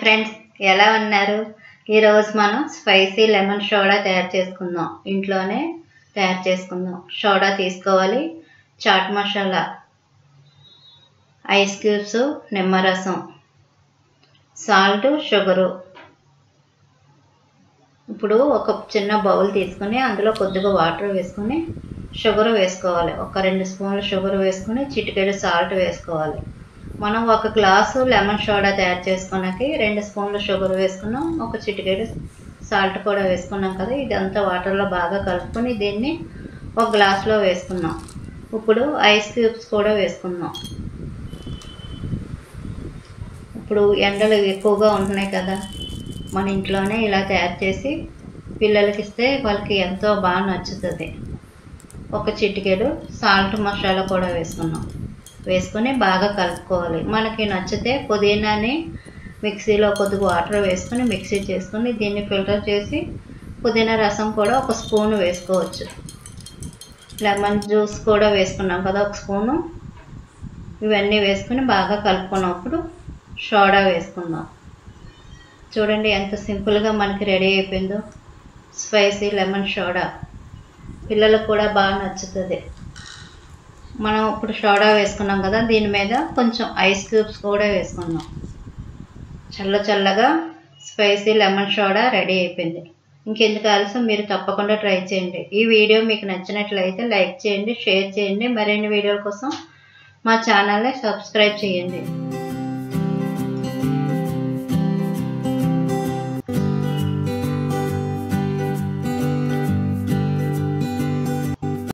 friends ఎలా ఉన్నారు ఈరోజు మనం స్పైసీ లెమన్ సోడా తయారు చేసుకుందాం ఇంట్లోనే తయారు చేసుకుందాం సోడా తీసుకోవాలి చాట్ మసాలా ఐస్ క్యూబ్స్ నిమ్మరసం సాల్ట్ షుగరు ఇప్పుడు ఒక చిన్న బౌల్ తీసుకొని అందులో కొద్దిగా వాటర్ వేసుకొని షుగర్ వేసుకోవాలి ఒక రెండు స్పూన్లు షుగర్ వేసుకొని చిటికెడు సాల్ట్ వేసుకోవాలి మనం ఒక గ్లాసు లెమన్ సోడా తయారు చేసుకోడానికి రెండు స్పూన్లు షుగర్ వేసుకున్నాం ఒక చిటికెడు సాల్ట్ కూడా వేసుకున్నాం కదా ఇదంతా వాటర్లో బాగా కలుపుకొని దీన్ని ఒక గ్లాస్లో వేసుకున్నాం ఇప్పుడు ఐస్ క్యూబ్స్ కూడా వేసుకుందాం ఇప్పుడు ఎండలు ఎక్కువగా ఉంటున్నాయి కదా మన ఇంట్లోనే ఇలా తయారు చేసి పిల్లలకి ఇస్తే వాళ్ళకి ఎంతో బాగా నచ్చుతుంది ఒక చిటికెడు సాల్ట్ మసాలా కూడా వేసుకున్నాం వేసుకొని బాగా కలుపుకోవాలి మనకి నచ్చితే పుదీనాని మిక్సీలో కొద్దిగా వాటర్ వేసుకొని మిక్సీ చేసుకొని దీన్ని ఫిల్టర్ చేసి పుదీనా రసం కూడా ఒక స్పూన్ వేసుకోవచ్చు లెమన్ జ్యూస్ కూడా వేసుకున్నాం కదా ఒక స్పూను ఇవన్నీ వేసుకొని బాగా కలుపుకున్నప్పుడు సోడా వేసుకుందాం చూడండి ఎంత సింపుల్గా మనకి రెడీ అయిపోయిందో స్పైసీ లెమన్ సోడా పిల్లలకు కూడా బాగా నచ్చుతుంది మనం ఇప్పుడు సోడా వేసుకున్నాం కదా దీని మీద కొంచెం ఐస్ క్యూబ్స్ కూడా వేసుకున్నాం చల్ల చల్లగా స్పైసీ లెమన్ సోడా రెడీ అయిపోయింది ఇంకెందుకు ఆలస్యం మీరు తప్పకుండా ట్రై చేయండి ఈ వీడియో మీకు నచ్చినట్లయితే లైక్ చేయండి షేర్ చేయండి మరిన్ని వీడియోల కోసం మా ఛానల్ని సబ్స్క్రైబ్ చేయండి